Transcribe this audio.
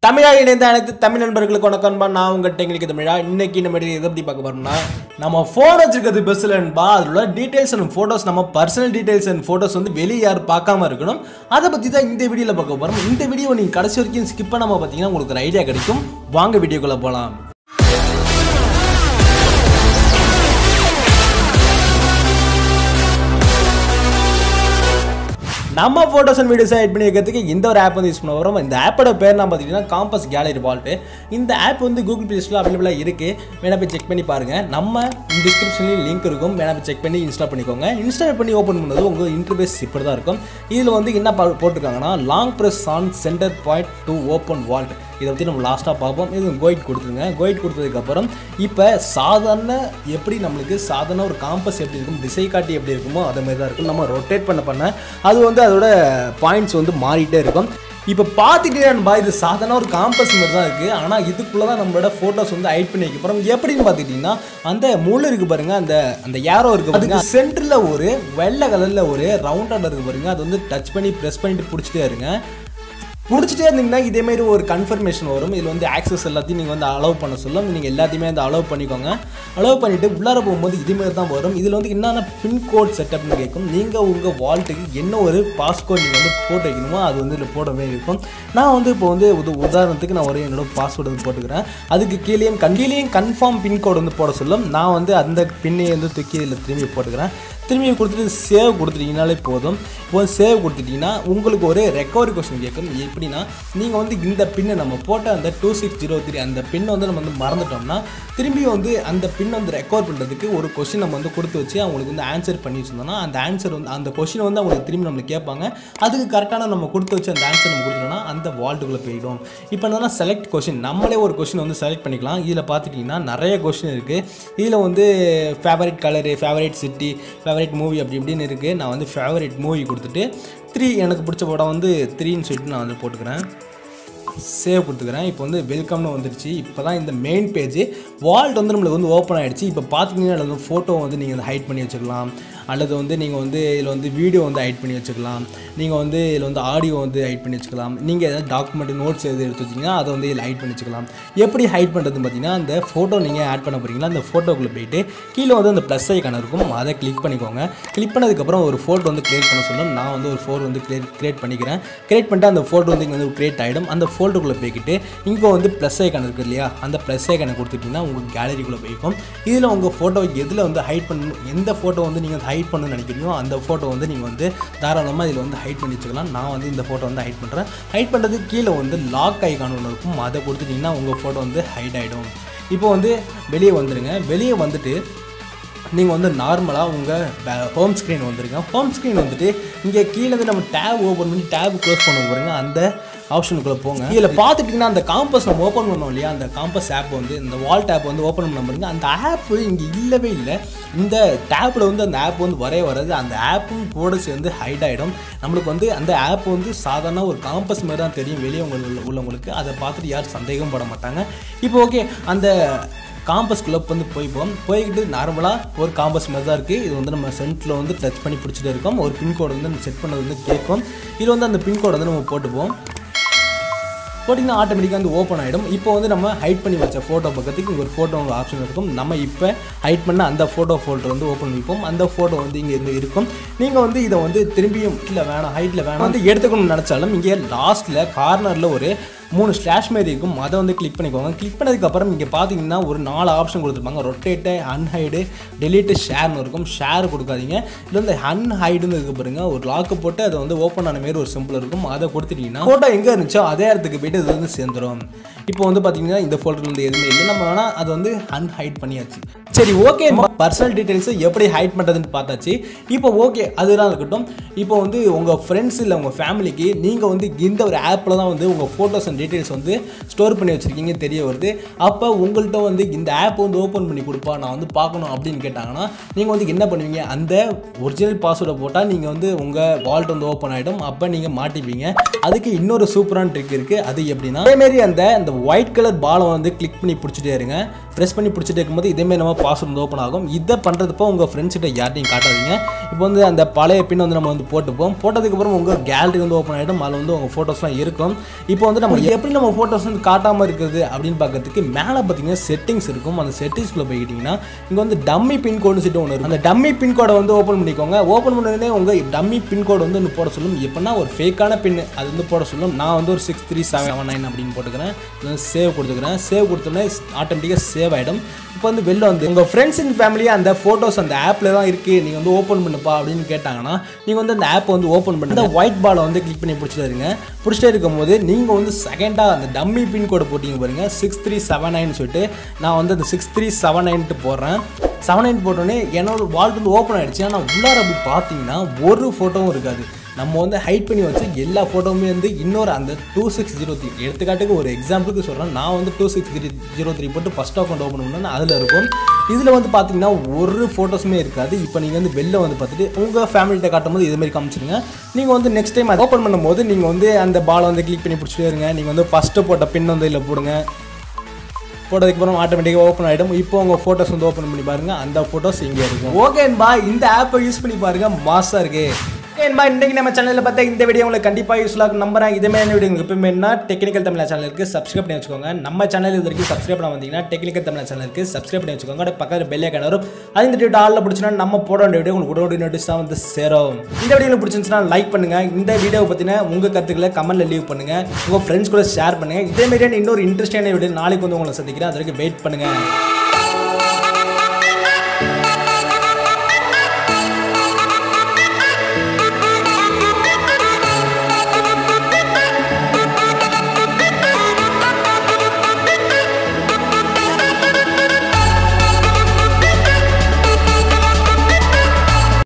தமிழா இணைந்த அனைத்து தமிழ் நண்பர்களுக்கு வணக்கம்பா நான் உங்கள் டெக்னிக்கு தமிழா இன்னைக்கு நம்ம எதை பற்றி பார்க்க போறோம்னா நம்ம ஃபோன் வச்சிருக்கிறது பெஸ்ட் இல்லைன்பா அதில் உள்ள டீடைல்ஸ் அண்ட் ஃபோட்டோஸ் நம்ம பர்சனல் டீடைல்ஸ் அண்ட் ஃபோட்டோஸ் வந்து வெளியே யாரும் பார்க்காம இருக்கணும் அதை பற்றி தான் இந்த வீடியோவில் பார்க்க போகிறோம் இந்த வீடியோ நீங்கள் கடைசி வரைக்கும் ஸ்கிப் பண்ணாமல் பார்த்தீங்கன்னா உங்களுக்கு ஒரு ஐடியா கிடைக்கும் வாங்க வீடியோக்குள்ளே போகலாம் நம்ம ஃபோட்டோஸ் அண்ட் வீடியோஸ் எடிட் பண்ணி வைக்கிறதுக்கு இந்த ஒரு ஆப் வந்து யூஸ் பண்ண வரோம் இந்த ஆப்போட பேர் நான் பார்த்தீங்கன்னா காம்பஸ் கேலரி வால்ட்டு இந்த ஆப் வந்து கூகுள் ப்ளே ஸ்டோரில் அவைலபிளாக இருக்குது வேணா போய் செக் பண்ணி பாருங்கள் நம்ம டிஸ்கிரிப்ஷன்லேயும் லிங்க் இருக்கும் வேணா போய் செக் பண்ணி இன்ஸ்டால் பண்ணிக்கோங்க இன்ஸ்டால் பண்ணி ஓப்பன் பண்ணது உங்கள் இன்டர்பேஸ் இப்படி தான் இருக்கும் இதில் வந்து என்ன பா- போட்டிருக்காங்கன்னா long press on center point to open vault இதை பற்றி நம்ம லாஸ்ட்டாக பார்ப்போம் இது கோயிட் கொடுத்துருங்க கோயிட் கொடுத்ததுக்கப்புறம் இப்போ சாதாரண எப்படி நம்மளுக்கு சாதாரண ஒரு காம்பஸ் எப்படி இருக்கும் திசை காட்டி எப்படி இருக்குமோ அதே மாதிரி தான் இருக்கும் நம்ம ரொட்டேட் பண்ண பண்ண அது வந்து அதோட பாயிண்ட்ஸ் வந்து மாறிட்டே இருக்கும் இப்போ பார்த்துட்டீங்கன்னா இது சாதாரண ஒரு காம்பஸ் மாதிரி தான் இருக்குது ஆனால் இதுக்குள்ளே தான் நம்மளோட ஃபோட்டோஸ் வந்து ஹைட் பண்ணி வைக்க போகிறோம் எப்படின்னு பார்த்துக்கிட்டிங்கன்னா அந்த முள் இருக்குது பாருங்க அந்த அந்த ஏரோ இருக்குது பாருங்க சென்டரில் ஒரு வெள்ளை கலரில் ஒரு ரவுண்டாக இருக்குது பாருங்க அது வந்து டச் பண்ணி ப்ரெஸ் பண்ணிட்டு பிடிச்சிட்டே இருங்க பிடிச்சிட்டே இருந்தீங்கன்னா இதே மாதிரி ஒரு கன்ஃபர்மேஷன் வரும் இதில் வந்து ஆக்சஸ் எல்லாத்தையும் நீங்கள் வந்து அலோவ் பண்ண சொல்லும் நீங்கள் எல்லாத்தையுமே வந்து அலோவ் பண்ணிக்கோங்க அலோவ் பண்ணிவிட்டு உள்ளார போகும்போது இதே மாதிரி தான் வரும் இதில் வந்து என்னென்ன பின்கோட் செட்டப்னு கேட்கும் நீங்கள் உங்கள் வால்ட்டுக்கு என்ன ஒரு பாஸ்கோட் நீங்கள் வந்து போட்டு வைக்கணுமோ அது வந்து இதில் போடவே இருக்கும் நான் வந்து இப்போ வந்து உத உதாரணத்துக்கு நான் ஒரு என்னோட பாஸ்வேர்டு வந்து போட்டுக்கிறேன் அதுக்கு கீழேயும் கண் கீழேயும் கன்ஃபார்ம் பின்கோட் வந்து போட சொல்லும் நான் வந்து அந்த பின்னை வந்து தூக்கி இதில் திரும்பி போட்டுக்கிறேன் திரும்பி கொடுத்துட்டு சேவ் கொடுத்துட்டீங்கனாலே போதும் இப்போ சேவ் கொடுத்துட்டீங்கன்னா உங்களுக்கு ஒரு ரெக்கவரி கொஸ்டின் கேட்கும் எப்படின்னா நீங்கள் வந்து இந்த பின்னை நம்ம போட்ட அந்த டூ சிக்ஸ் ஜீரோ த்ரீ அந்த பின்னை வந்து நம்ம வந்து மறந்துட்டோம்னா திரும்பி வந்து அந்த பின்னை வந்து ரெக்கவர் பண்ணுறதுக்கு ஒரு கொஸ்டின் நம்ம வந்து கொடுத்து வச்சு அவங்களுக்கு வந்து ஆன்சர் பண்ணி வச்சிருந்தோம்னா அந்த ஆன்சர் வந்து அந்த கொஸ்டினை வந்து அவங்களுக்கு திரும்பி நம்மளுக்கு கேட்பாங்க அதுக்கு கரெக்டான நம்ம கொடுத்து வச்சு அந்த ஆன்சர் நம்ம கொடுத்துட்டோம்னா அந்த வால்ட்டுக்குள்ளே போயிடும் இப்போ என்னன்னா செலக்ட் கொஸ்டின் நம்மளே ஒரு கொஸ்டின் வந்து செலக்ட் பண்ணிக்கலாம் இதில் பார்த்துட்டிங்கன்னா நிறைய கொஸ்டின் இருக்குது இதில் வந்து favourite colour favourite city favourite movie அப்படி இப்படின்னு இருக்குது நான் வந்து ஃபேவரட் மூவி கொடுத்துட்டு த்ரீ எனக்கு பிடிச்ச படம் வந்து த்ரீன்னு சொல்லிட்டு நான் வந்து போட்டுக்கிறேன் சேவ் கொடுத்துக்கிறேன் இப்போ வந்து வெல்கம்னு வந்துருச்சு இப்போ தான் இந்த மெயின் பேஜ் வால்ட் வந்து நம்மளுக்கு வந்து ஓப்பன் ஆகிடுச்சு இப்போ பார்த்தீங்கன்னா அதில் வந்து ஃபோட்டோ வந்து நீங்கள் வந்து ஹைட் பண்ணி வச்சுக்கலாம் அல்லது வந்து நீங்கள் வந்து இதில் வந்து வீடியோ வந்து ஹைட் பண்ணி வச்சுக்கலாம் நீங்கள் வந்து இதில் வந்து ஆடியோ வந்து ஹைட் பண்ணி வச்சுக்கலாம் நீங்கள் ஏதாவது டாக்குமெண்ட் நோட்ஸ் எது எடுத்து வச்சிங்கன்னா அதை வந்து இதில் ஹைட் பண்ணி வச்சுக்கலாம் எப்படி ஹைட் பண்ணுறதுன்னு பார்த்தீங்கன்னா அந்த ஃபோட்டோ நீங்கள் ஆட் பண்ண போகிறீங்களா அந்த ஃபோட்டோக்குள்ளே போயிட்டு கீழே வந்து அந்த ப்ளஸ் ஐக்கான இருக்கும் அதை கிளிக் பண்ணிக்கோங்க கிளிக் பண்ணதுக்கப்புறம் ஒரு ஃபோட்டோ வந்து கிரியேட் பண்ண சொல்லும் நான் வந்து ஒரு ஃபோட்டோ வந்து கிரியேட் கிரியேட் பண்ணிக்கிறேன் கிரியேட் பண்ணிட்டு அந்த ஃபோட்டோ வந்து இங்கே வந்து கிரியேட் ஆகிடும் அந்த ஃபோட்டோக்குள்ளே போய்க்கிட்டு இங்கே வந்து ப்ளஸ் ஐக்கான் இருக்குது இல்லையா அந்த ப்ளஸ் ஐக்கானை கொடுத்துட்டிங்கன்னா உங்களுக்கு கேலரிக்குள்ளே போய்க்கும் இதில் உங்கள் ஃபோட்டோ எதில் வந்து ஹைட் பண்ணணும் எந்த ஃபோட்டோ வந்து நீங்கள் ஹைட் பண்ணணும்னு நினைக்கிறீங்களோ அந்த ஃபோட்டோ வந்து நீங்கள் வந்து தாராளமாக இதில் வந்து ஹைட் பண்ணி வச்சுக்கலாம் நான் வந்து இந்த ஃபோட்டோ வந்து ஹைட் பண்ணுறேன் ஹைட் பண்ணுறதுக்கு கீழே வந்து லாக் ஐக்கான் ஒன்று இருக்கும் அதை கொடுத்துட்டிங்கன்னா உங்கள் ஃபோட்டோ வந்து ஹைட் ஆகிடும் இப்போ வந்து வெளியே வந்துடுங்க வெளியே வந்துட்டு நீங்கள் வந்து நார்மலாக உங்கள் ஹோம் ஸ்க்ரீன் வந்துருங்க ஹோம் ஸ்க்ரீன் வந்துட்டு இங்கே கீழே வந்து நம்ம டேப் ஓப்பன் பண்ணி டேப் க்ளோஸ் பண்ண பாருங்க அந்த ஆப்ஷனுக்குள்ளே போங்க இதில் பார்த்துட்டிங்கன்னா அந்த காம்பஸ் நம்ம ஓப்பன் பண்ணோம் இல்லையா அந்த காம்பஸ் ஆப் வந்து இந்த வால் டேப் வந்து ஓப்பன் பண்ண பாருங்க அந்த ஆப் இங்கே இல்லவே இல்லை இந்த டேப்பில் வந்து அந்த ஆப் வந்து வரவே வராது அந்த ஆப்பும் கூட சேர்ந்து ஹைட் ஆகிடும் நம்மளுக்கு வந்து அந்த ஆப் வந்து சாதாரண ஒரு காம்பஸ் மாதிரி தான் தெரியும் வெளியே உங்களுக்கு உள்ளவங்களுக்கு அதை பார்த்துட்டு யாரும் சந்தேகம் பட மாட்டாங்க இப்போ ஓகே அந்த காம்பஸ் கிளப் வந்து போய்ப்போம் போய்கிட்டு நார்மலாக ஒரு காம்பஸ் மாதிரி தான் இருக்குது இது வந்து நம்ம சென்ட்டில் வந்து டச் பண்ணி பிடிச்சிட்டு இருக்கோம் ஒரு பின்கோடு வந்து நம்ம செட் பண்ணது வந்து கேட்கும் இது வந்து அந்த பின்கோடை வந்து நம்ம போட்டுப்போம் போட்டிங்கன்னா ஆட்டோமேட்டிக்காக வந்து ஓப்பன் ஆகிடும் இப்போ வந்து நம்ம ஹைட் பண்ணி வச்ச ஃபோட்டோ பக்கத்துக்கு இங்கே ஒரு ஃபோட்டோ ஆப்ஷன் இருக்கும் நம்ம இப்போ ஹைட் பண்ண அந்த ஃபோட்டோ ஃபோல்டர் வந்து ஓப்பன் பண்ணிப்போம் அந்த ஃபோட்டோ வந்து இங்கே இருந்து இருக்கும் நீங்கள் வந்து இதை வந்து திரும்பியும் இல்லை வேணாம் ஹைட்டில் வேணாம் வந்து எடுத்துக்கணும்னு நினச்சாலும் இங்கே லாஸ்ட்டில் கார்னரில் ஒரு மூணு ஸ்லாஷ் மாதிரி இருக்கும் அதை வந்து கிளிக் பண்ணிக்கோங்க கிளிக் பண்ணதுக்கப்புறம் இங்கே பார்த்தீங்கன்னா ஒரு நாலு ஆப்ஷன் கொடுத்துருப்பாங்க ரொட்டேட்டு அன்ஹைடு டெலிட்டு ஷேர்னு இருக்கும் ஷேர் கொடுக்காதீங்க இல்லை இந்த அன்ஹைடுன்னு இருக்கு பாருங்க ஒரு லாக்கு போட்டு அதை வந்து ஓப்பன் ஆன மாதிரி ஒரு சிம்பிள் இருக்கும் அதை கொடுத்துட்டீங்கன்னா ஃபோட்டோ எங்கே இருந்துச்சோ அதே இடத்துக்கு போயிட்டு இது வந்து சேர்ந்துடும் இப்போ வந்து பார்த்தீங்கன்னா இந்த ஃபோல்டர் வந்து எதுவுமே இல்லை நம்ம வேணால் அதை வந்து அன்ஹைட் பண்ணியாச்சு சரி ஓகே பர்சனல் டீட்டெயில்ஸை எப்படி ஹைட் பண்ணுறதுன்னு பார்த்தாச்சு இப்போ ஓகே அதெல்லாம் இருக்கட்டும் இப்போ வந்து உங்கள் ஃப்ரெண்ட்ஸ் இல்லை உங்கள் ஃபேமிலிக்கு நீங்கள் வந்து இந்த ஒரு ஆப்பில் தான் வந்து உங்கள் ஃபோட்டோஸ் அண்ட் டீட்டெயில்ஸ் வந்து ஸ்டோர் பண்ணி வச்சுருக்கீங்க தெரிய வருது அப்போ உங்கள்கிட்ட வந்து இந்த ஆப் வந்து ஓப்பன் பண்ணி கொடுப்பா நான் வந்து பார்க்கணும் அப்படின்னு கேட்டாங்கன்னா நீங்கள் வந்து என்ன பண்ணுவீங்க அந்த ஒரிஜினல் பாஸ்வேர்டை போட்டால் நீங்கள் வந்து உங்கள் வால்ட் வந்து ஓப்பன் ஆகிடும் அப்போ நீங்கள் மாட்டிப்பீங்க அதுக்கு இன்னொரு சூப்பரான ட்ரிக் இருக்குது அது எப்படின்னா அதேமாரி அந்த அந்த ஒயிட் கலர் பாலை வந்து கிளிக் பண்ணி பிடிச்சிட்டே இருங்க ப்ரெஸ் பண்ணி பிடிச்சிட்டு இருக்கும்போது இதேமாதிரி நம்ம பாஸ்வேர்ட் வந்து ஓப்பன் ஆகும் இதை பண்ணுறதுப்போ உங்கள் ஃப்ரெண்ட்ஸ்கிட்ட யார்ட்டையும் காட்டாதீங்க இப்போ வந்து அந்த பழைய பின் வந்து நம்ம வந்து போட்டுப்போம் போட்டதுக்கப்புறம் உங்கள் கேலரி வந்து ஓப்பன் ஆகிடும் அதில் வந்து உங்கள் ஃபோட்டோஸ்லாம் இருக்கும் இப்போ வந்து நம்ம எப்படி நம்ம ஃபோட்டோஸ் வந்து காட்டாமல் இருக்குது அப்படின்னு பார்க்கறதுக்கு மேலே பார்த்தீங்கன்னா செட்டிங்ஸ் இருக்கும் அந்த செட்டிங்ஸ்குள்ளே போய்கிட்டிங்கன்னா இங்கே வந்து டம்மி பின்கோடு சொல்லிட்டு ஒன்று இருக்கும் அந்த டம்மி பின்கோடை வந்து ஓப்பன் பண்ணிக்கோங்க ஓப்பன் பண்ணதுனே உங்கள் டம்மி பின்கோடு வந்து ஒன்று போட சொல்லும் எப்படின்னா ஒரு ஃபேக்கான பின் அது வந்து போட சொல்லும் நான் வந்து ஒரு சிக்ஸ் த்ரீ செவன் நைன் அப்படின்னு போட்டுக்கிறேன் சேவ் கொடுத்துக்கிறேன் சேவ் கொடுத்தோன்னே ஆட்டோமேட்டிக்காக சேவ் ஆகிடும் இப்போ வந்து வெளில வந்து உங்கள் ஃப்ரெண்ட்ஸ் அண்ட் ஃபேமிலியே அந்த ஃபோட்டோஸ் அந்த ஆப்பில் தான் இருக்குது நீங்கள் வந்து ஓப்பன் பண்ணுப்பா அப்படின்னு கேட்டாங்கன்னா நீங்கள் வந்து அந்த ஆப்பை வந்து ஓப்பன் பண்ணி அந்த ஒயிட் பாலை வந்து கிளிக் பண்ணி பிடிச்சிட்டு இருங்க பிடிச்சிட்டே இருக்கும்போது நீங்கள் வந்து செகண்டாக அந்த டம்மி பின் கோடு போட்டிங்க பாருங்க சிக்ஸ் த்ரீ செவன் நைன் சொல்லிட்டு நான் வந்து அந்த சிக்ஸ் த்ரீ செவன் நைன்ட்டு போடுறேன் செவன் நைன் போட்டோன்னே என்னோட வால்ட் வந்து ஓப்பன் ஆகிடுச்சு ஆனால் உள்ளார அப்படி பார்த்தீங்கன்னா ஒரு ஃபோட்டோவும் இருக்காது நம்ம வந்து ஹைட் பண்ணி வச்சு எல்லா ஃபோட்டோவுமே வந்து இன்னொரு அந்த டூ சிக்ஸ் ஜீரோ த்ரீ எடுத்துக்காட்டுக்கு ஒரு எக்ஸாம்பிளுக்கு சொல்கிறேன் நான் வந்து two six three zero three போட்டு ஃபஸ்ட் அக்கௌண்ட் ஓப்பன் பண்ணேன் அதில் இருக்கும் இதில் வந்து பார்த்தீங்கன்னா ஒரு ஃபோட்டோஸுமே இருக்காது இப்போ நீங்கள் வந்து வெளில வந்து பார்த்துட்டு உங்கள் ஃபேமிலிகிட்ட காட்டும் போது இதுமாரி காமிச்சிருங்க நீங்கள் வந்து நெக்ஸ்ட் டைம் ஓப்பன் பண்ணும்போது நீங்கள் வந்து அந்த பாலை வந்து கிளிக் பண்ணி பிடிச்சிட்டே இருங்க நீங்கள் வந்து ஃபஸ்ட்டு போட்ட பின் வந்து இதில் போடுங்க போட்டதுக்கப்புறம் ஆட்டோமேட்டிக்காக ஓப்பன் ஆகிடும் இப்போ உங்கள் ஃபோட்டோஸ் வந்து ஓப்பன் பண்ணி பாருங்கள் அந்த ஃபோட்டோஸ் இங்கே இருக்கும் ஓகேன்பா இந்த ஆப்பை யூஸ் பண்ணி பாருங்கள் மாசாக இருக்குது ஏன்பா இன்றைக்கி நம்ம சேனலில் பார்த்தா இந்த வீடியோ உங்களுக்கு கண்டிப்பாக யூஸ்ஃபுல்லாக நம்புறேன் இதே வீடியோ உங்களுக்கு எப்பவுமே என்ன டெக்னிக்கல் தமிழ் சேனலுக்கு சப்ஸ்கிரைப் பண்ணி வச்சுக்கோங்க நம்ம சேனல் இது வரைக்கும் சப்ஸ்கிரைப் பண்ண வந்தீங்கன்னா டெக்னிக்கல் தமிழ் சேனலுக்கு சப்ஸ்கிரைப் பண்ணி வச்சுக்கோங்க அப்படியே பக்கத்தில் பெல்லே கிணறும் அது இந்த வீடியோ ஆளில் பிடிச்சினா நம்ம போட வேண்டிய வீடியோ உங்களுக்கு உடனடி நோட்டீஸ் தான் வந்து சேரும் இந்த வீடியோ பிடிச்சிருந்துச்சுன்னா லைக் பண்ணுங்க இந்த வீடியோவை பற்றின உங்கள் கருத்துக்களை கமெண்ட்ல லீவ் பண்ணுங்க உங்கள் ஃப்ரெண்ட்ஸ் கூட ஷேர் பண்ணுங்க இதே மாதிரியான இன்னொரு இன்ட்ரெஸ்டான வீடியோ நாளைக்கு வந்து உங்களை சந்திக்கிறேன் அது வரைக்கும் வெயிட் பண்ணுங்க